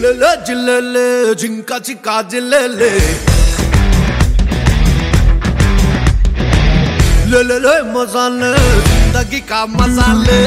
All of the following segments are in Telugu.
జిల్లెలే జిల్లెలే జింక చిక్క జిల్లెలే లేలే మసాలే జిందగీ కా మసాలే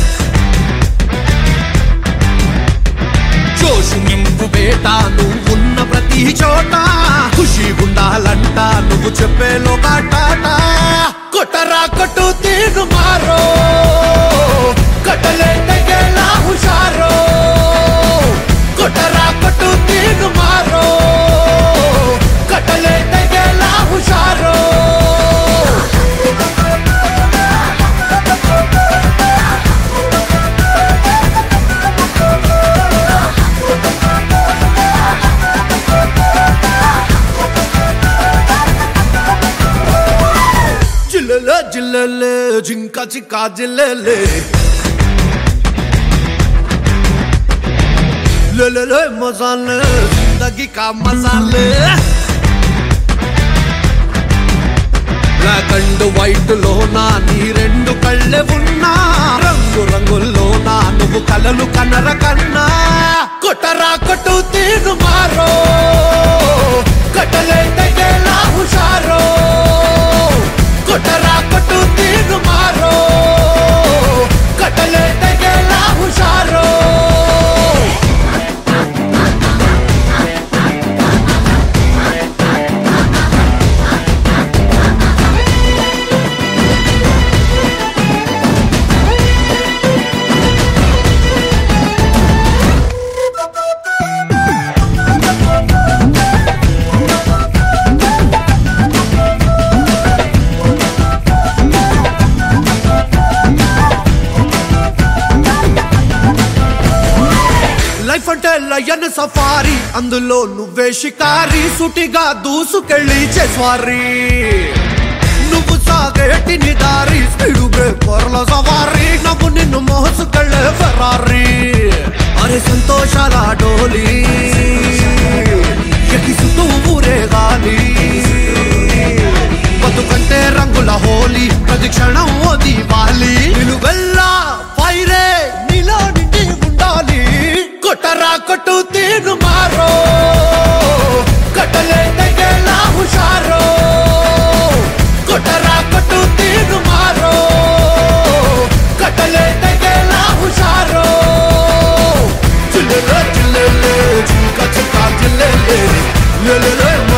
జోషు నింపు బేట నువ్వు ఉన్న ప్రతి చోట ఖుషి ఉండాలంట నువ్వు చెప్పేలో కాటాట కొట్టరా కొట్టు తీరు మారో కట్టలే తెగేలా హుషారో కొట్టరా కొట్టు తీరు మారో కట్టలే తెగేలా హుషారో జిల్లెలే జిల్లెలే జింక చిక్క జిల్లెలే లేలే మసాలే జిందగీ కా మసాలే బ్లాక్ అండ్ వైట్ లోనా నీ రెండు కళ్ళే ఉన్నా రంగు రంగుల్లోనా నువ్వు కలలు కనర కన్నా కొట్టరా కొట్టు తీరు మారో కట్టలే తెగేలా హుషారో కొట్టరా కొట్టు తీరు మారో కట్టలే తెగేలా హుషారో లైఫ్ అంటే లయన్ సఫారీ అందులో నువ్వే షికారి సుటిగా దూసుకెళ్ళి చేస్వారీ నువ్వు సాగేటి నిదారి స్పీడు బ్రేకర్ల సవారీ నవ్వు నిన్ను మోసుకెళ్ళే ఫెరారీ అరే సంతోషాల డోలి ఎగిసుతూ ఊరేగాలి బతుకంటే రంగుల హోలీ ప్రతి క్షణం ఓ దీవాలి నిలువెల్లా ఫైరే నీలో నిండి ఉండాలి కొట్టరా కొట్టు తీరు మారో కట్టలే తెగేలా హుషారో కొట్టరా కొట్టు తీరు మారో కట్టలే తెగేలా హుషారో చిల్లెలే చిల్లెలే చింక చిక్క చిల్లెలే లెలెలే